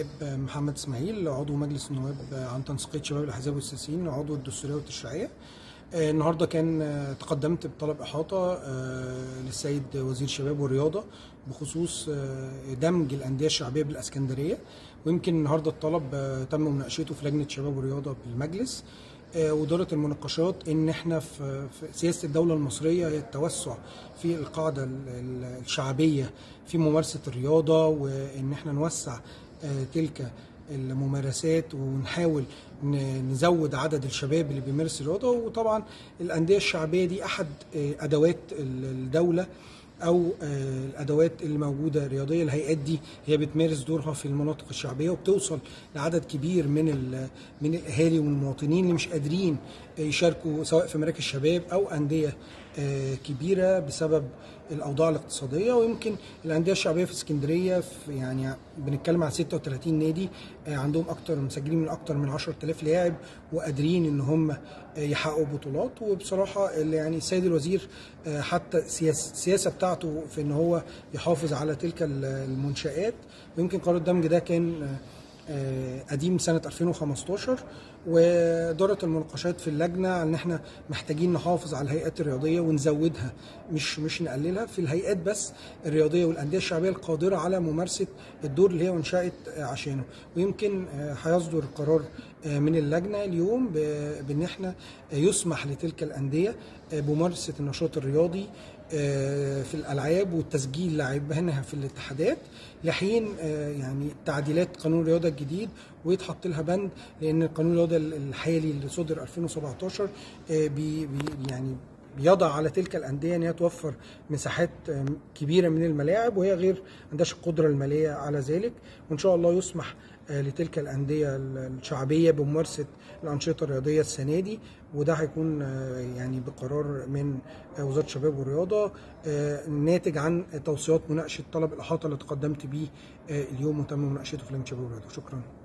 النائب محمد اسماعيل عضو مجلس النواب عن تنسيقيه شباب الاحزاب والسياسيين عضو الدستوريه والتشريعيه آه، النهارده كان آه، تقدمت بطلب احاطه آه، للسيد وزير الشباب والرياضه بخصوص دمج الانديه الشعبيه بالاسكندريه ويمكن النهارده الطلب تم مناقشته في لجنه شباب والرياضه بالمجلس ودارت المناقشات ان احنا في سياسه الدوله المصريه هي التوسع في القاعده الشعبيه في ممارسه الرياضه وان احنا نوسع تلك الممارسات ونحاول نزود عدد الشباب اللي بيمارس الرياضه وطبعا الانديه الشعبيه دي احد ادوات الدوله او الادوات اللي موجوده الرياضيه الهيئات دي هي بتمارس دورها في المناطق الشعبيه وبتوصل لعدد كبير من من الاهالي والمواطنين اللي مش قادرين يشاركوا سواء في مراكز شباب او انديه كبيره بسبب الاوضاع الاقتصاديه ويمكن الانديه الشعبيه في اسكندريه في يعني بنتكلم عن 36 نادي عندهم اكتر مسجلين من اكتر من 10000 لاعب وقادرين ان هم يحققوا بطولات وبصراحه يعني السيد الوزير حتى السياسه بتاعته في ان هو يحافظ على تلك المنشات ويمكن قرار الدمج ده كان قديم سنة 2015 ودارت المناقشات في اللجنة ان احنا محتاجين نحافظ على الهيئات الرياضية ونزودها مش مش نقللها في الهيئات بس الرياضية والأندية الشعبية القادرة على ممارسة الدور اللي هي انشأت عشانه ويمكن هيصدر قرار من اللجنة اليوم بان احنا يسمح لتلك الأندية بممارسة النشاط الرياضي في الالعاب والتسجيل لاعبينها في الاتحادات لحين يعني تعديلات قانون الرياضه الجديد ويتحط لها بند لان قانون الرياضه الحالي اللي صدر 2017 بي بي يعني بيضع على تلك الانديه ان هي توفر مساحات كبيره من الملاعب وهي غير عندهاش القدره الماليه على ذلك وان شاء الله يسمح لتلك الانديه الشعبيه بممارسه الانشطه الرياضيه السنه دي وده هيكون يعني بقرار من وزاره الشباب والرياضه ناتج عن توصيات مناقشه طلب الاحاطه اللي تقدمت بيه اليوم وتم مناقشته في لجنه الشباب والرياضه شكرا